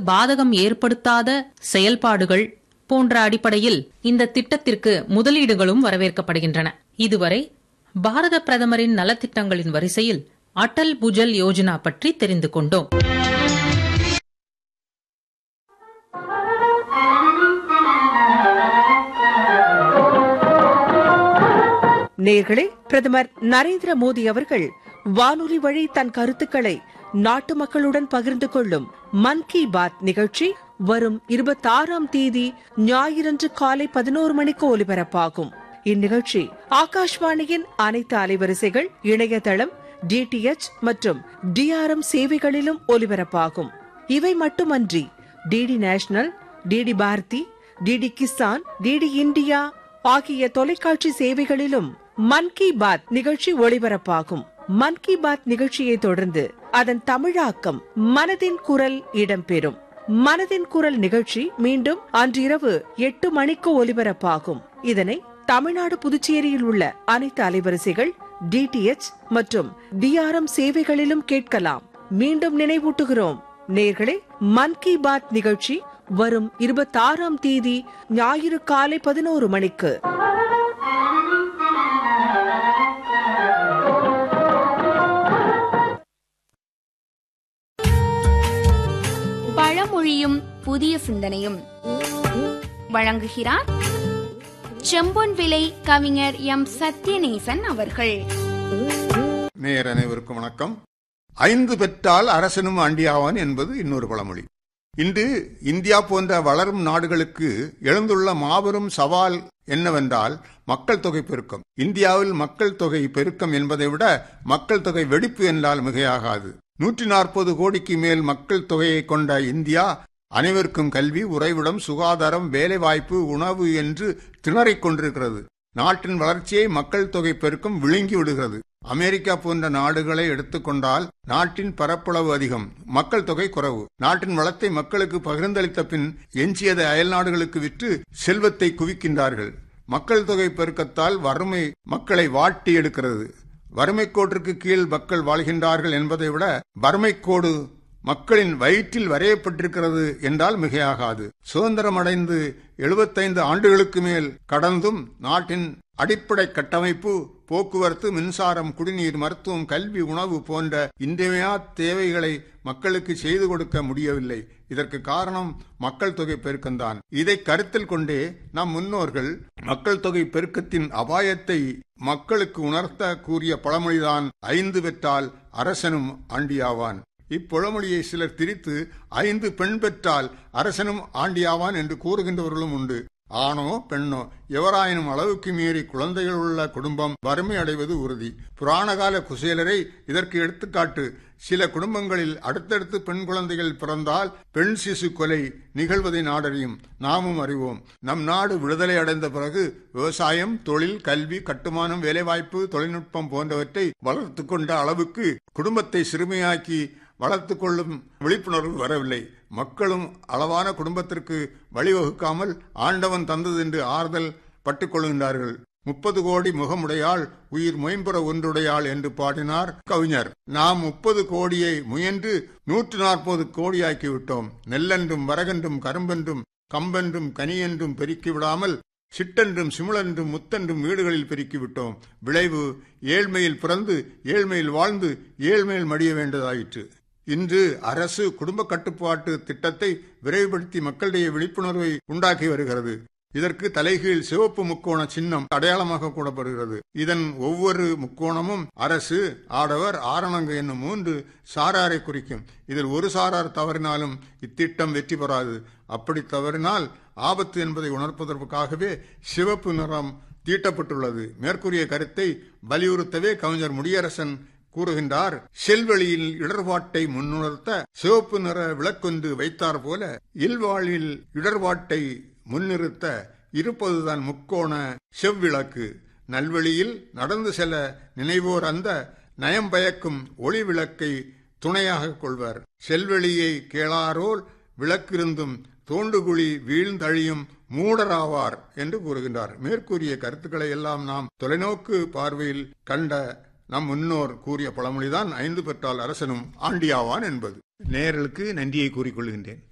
பாதகம் ஏற்படுத்தாத செயல்பாடுகள் போன்ற அடிப்படையில் இந்த திட்டத்திற்கு முதலீடுகளும் வரவேற்கப்படுகின்றன இதுவரை பாரத பிரதமரின் நலத்திட்டங்களின் வரிசையில் அடல் புஜல் யோஜனா பற்றி தெரிந்து கொண்டோம் நேர்களே பிரதமர் நரேந்திர மோடி அவர்கள் வானொலி வழி தன் கருத்துக்களை நாட்டு மக்களுடன் பகிர்ந்து கொள்ளும் மன் கி பாத் நிகழ்ச்சி வரும் இருபத்தாறாம் தேதி ஞாயிறன்று காலை பதினோரு மணிக்கு ஒலிபரப்பாகும் இந்நிகழ்ச்சி ஆகாஷ்வாணியின் அனைத்து அலைவரிசைகள் இணையதளம் டிடிஎச் மற்றும் டிஆர்எம் சேவைகளிலும் ஒலிபரப்பாகும் இவை மட்டுமன்றி DD national DD Bharati DD Kisan DD India ஆகிய தொலைக்காட்சி சேவைகளிலும் மன் கி பாத் நிகழ்ச்சி ஒளிபரப்பாகும் மன் கி பாத் நிகழ்ச்சியை தொடர்ந்து அதன் தமிழாக்கம் மனதின் குரல் இடம்பெறும் மனதின் குரல் நிகழ்ச்சி மீண்டும் அன்றிரவு எட்டு மணிக்கு ஒலிபரப்பாகும் இதனை தமிழ்நாடு புதுச்சேரியில் உள்ள அனைத்து அலைவரிசைகள் டிடிஎச் மற்றும் டிஆர்எம் சேவைகளிலும் கேட்கலாம் மீண்டும் நினைவூட்டுகிறோம் நேர்களே மன் கி பாத் நிகழ்ச்சி வரும் இருபத்தாறாம் தேதி ஞாயிறு காலை பதினோரு மணிக்கு பழமொழியும் புதிய சிந்தனையும் வழங்குகிறார் செம்பொன் விலை கவிஞர் எம் சத்யநேசன் அவர்கள் நேயர் அனைவருக்கும் வணக்கம் ஐந்து பெற்றால் அரசனும் ஆண்டியாவான் என்பது இன்னொரு பழமொழி இன்று இந்தியா போன்ற வளரும் நாடுகளுக்கு எழுந்துள்ள மாபெரும் சவால் என்னவென்றால் மக்கள் தொகை பெருக்கம் இந்தியாவில் மக்கள் தொகை பெருக்கம் என்பதை விட மக்கள் தொகை வெடிப்பு என்றால் மிகையாகாது நூற்றி நாற்பது கோடிக்கு மேல் மக்கள் தொகையை கொண்ட இந்தியா அனைவருக்கும் கல்வி உறைவிடம் சுகாதாரம் வேலைவாய்ப்பு உணவு என்று திணறிக் கொண்டிருக்கிறது நாட்டின் வளர்ச்சியை மக்கள் தொகை பெருக்கம் விழுங்கி விடுகிறது அமெரிக்கா போன்ற நாடுகளை எடுத்துக்கொண்டால் நாட்டின் பரப்பளவு அதிகம் மக்கள் தொகை குறைவு நாட்டின் வளத்தை மக்களுக்கு பகிர்ந்தளித்த பின் எஞ்சியதை அயல் நாடுகளுக்கு விற்று செல்வத்தை குவிக்கின்றார்கள் மக்கள் தொகை பெருக்கத்தால் வறுமை மக்களை வாட்டி எடுக்கிறது வறுமை கோட்டிற்கு கீழ் மக்கள் வாழ்கின்றார்கள் என்பதை விட வறுமை கோடு மக்களின் வயிற்றில் வரையப்பட்டிருக்கிறது என்றால் மிகையாகாது சுதந்திரம் அடைந்து எழுபத்தைந்து ஆண்டுகளுக்கு மேல் கடந்தும் நாட்டின் அடிப்படை கட்டமைப்பு போக்குவரத்து மின்சாரம் குடிநீர் மருத்துவம் கல்வி உணவு போன்ற இன்றியமையா தேவைகளை மக்களுக்கு செய்து கொடுக்க முடியவில்லை இதற்கு காரணம் மக்கள் தொகை பெருக்கம்தான் இதை கருத்தில் கொண்டே நம் முன்னோர்கள் மக்கள் தொகை பெருக்கத்தின் அபாயத்தை மக்களுக்கு உணர்த்த கூறிய பழமொழிதான் ஐந்து பெற்றால் அரசனும் ஆண்டியாவான் இப்பழமொழியை சிலர் திரித்து ஐந்து பெண் பெற்றால் அரசனும் ஆண்டியாவான் என்று கூறுகின்றவர்களும் உண்டு ஆணோ பெண்ணோ எவராயினும் அளவுக்கு மீறி குழந்தைகள் உள்ள குடும்பம் வறுமை அடைவது உறுதி புராணகால குசேலரை இதற்கு எடுத்துக்காட்டு சில குடும்பங்களில் அடுத்தடுத்து பெண் குழந்தைகள் பிறந்தால் பெண் சிசு கொலை நிகழ்வதை நாடறியும் நாமும் அறிவோம் நம் நாடு விடுதலை அடைந்த பிறகு விவசாயம் தொழில் கல்வி கட்டுமானம் வேலைவாய்ப்பு தொழில்நுட்பம் போன்றவற்றை வளர்த்து கொண்ட அளவுக்கு குடும்பத்தை சிறுமையாக்கி வளர்த்து கொள்ளும் விழிப்புணர்வு வரவில்லை மக்களும் அளவான குடும்பத்திற்கு வழிவகுக்காமல் ஆண்டவன் தந்தது என்று ஆறுதல் பட்டுக் கொள்கின்றார்கள் முப்பது கோடி முகமுடையாள் உயிர் மொயம்புற ஒன்றுடையாள் என்று பாடினார் கவிஞர் நாம் முப்பது கோடியை முயன்று நூற்று நாற்பது கோடியாக்கி விட்டோம் நெல்லென்றும் வரகென்றும் கரும்பென்றும் கம்பென்றும் கனியென்றும் பெருக்கி விடாமல் சிட்டென்றும் சிமுளென்றும் முத்தென்றும் வீடுகளில் பெருக்கிவிட்டோம் விளைவு ஏழ்மையில் பிறந்து ஏழ்மையில் வாழ்ந்து ஏழ்மையில் மடிய வேண்டதாயிற்று இன்று அரசு குடும்ப கட்டுப்பாட்டு திட்டத்தை விரைவுபடுத்தி மக்களிடையே விழிப்புணர்வை உண்டாக்கி வருகிறது இதற்கு தலைகீழ் சிவப்பு முக்கோண சின்னம் அடையாளமாக கூடப்படுகிறது இதன் ஒவ்வொரு முக்கோணமும் அரசு ஆடவர் ஆரணங்க என்னும் மூன்று சாராரை குறிக்கும் இதில் ஒரு சாரார் தவறினாலும் இத்திட்டம் வெற்றி பெறாது அப்படி தவறினால் ஆபத்து என்பதை உணர்ப்பதற்காகவே சிவப்பு நிறம் தீட்டப்பட்டுள்ளது மேற்கூறிய கருத்தை வலியுறுத்தவே கவிஞர் முடியரசன் கூறுகின்றார் செல்வெளியில் இடர்பாட்டை முன்னுணர்த்த சிவப்பு நிற விளக்கொன்று வைத்தார் போல இல்வாழ்வில் இடர்பாட்டை முன்னிறுத்த இருப்பதுதான் முக்கோண செவ்விளக்கு நல்வழியில் நடந்து செல்ல நினைவோர் அந்த நயம் பயக்கும் ஒளி விளக்கை துணையாக கொள்வர் செல்வெளியை கேளாரோல் விளக்கிருந்தும் தோண்டுகுழி வீழ்ந்தழியும் மூடராவார் என்று கூறுகின்றார் மேற்கூறிய கருத்துக்களை எல்லாம் நாம் தொலைநோக்கு பார்வையில் கண்ட நம் முன்னோர் கூறிய பழமொழிதான் ஐந்து பெற்றால் அரசனும் ஆண்டியாவான் என்பது நேயர்களுக்கு நன்றியை கூறிக்கொள்கின்றேன்